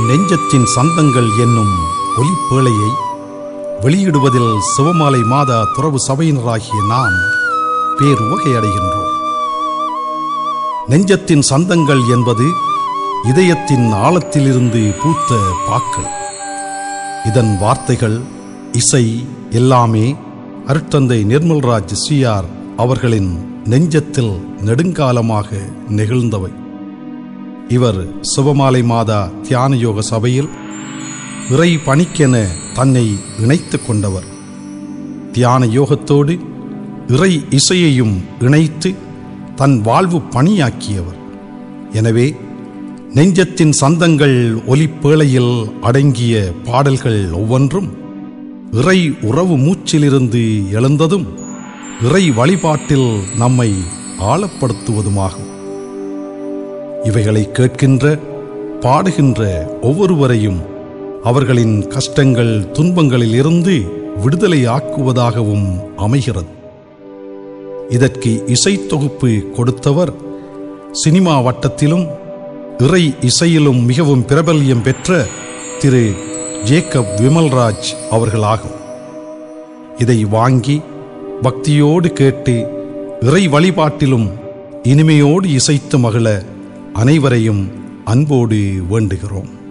நெஞ்சத்தின் சந்தங்கள் என்னும் ஒலிப்பேழையை வெளியிடுவதில் சிவமாலை மாதா துறவு சபையினராகிய நாம் பேருவகை அடைகின்றோம் நெஞ்சத்தின் சந்தங்கள் என்பது இதயத்தின் ஆழத்திலிருந்து பூத்த பாக்கள் இதன் வார்த்தைகள் இசை எல்லாமே அருட்தந்தை நிர்மல்ராஜ் சிஆர் அவர்களின் நெஞ்சத்தில் நெடுங்காலமாக நெகிழ்ந்தவை இவர் சிவமாலை மாதா தியான யோக சபையில் இறை பணிக்கென தன்னை இணைத்துக் கொண்டவர் தியான யோகத்தோடு இறை இசையையும் இணைத்து தன் வாழ்வு பணியாக்கியவர் எனவே நெஞ்சத்தின் சந்தங்கள் ஒலிப்பேழையில் அடங்கிய பாடல்கள் ஒவ்வொன்றும் இறை உறவு மூச்சிலிருந்து எழுந்ததும் இறை வழிபாட்டில் நம்மை ஆழப்படுத்துவதுமாகும் இவைகளை கேட்கின்ற பாடுகின்ற ஒவ்வொருவரையும் அவர்களின் கஷ்டங்கள் துன்பங்களில் இருந்து விடுதலை ஆக்குவதாகவும் அமைகிறது இதற்கு இசைத்தொகுப்பு கொடுத்தவர் சினிமா வட்டத்திலும் இறை இசையிலும் மிகவும் பிரபல்யம் பெற்ற திரு ஜேக்கப் விமல்ராஜ் அவர்களாகும் இதை வாங்கி பக்தியோடு கேட்டு இறை வழிபாட்டிலும் இனிமையோடு இசைத்து மகிழ அனைவரையும் அன்போடு வேண்டுகிறோம்